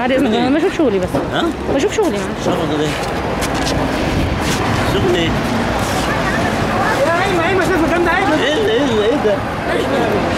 بعد اذنك انا ما اشوف شغلي بس ها؟ بشوف شغلي معلش شغل ايه؟ شغل ايه؟ يا ايمن ايمن شايف المكان ده ايمن ايه ايه ايه ده؟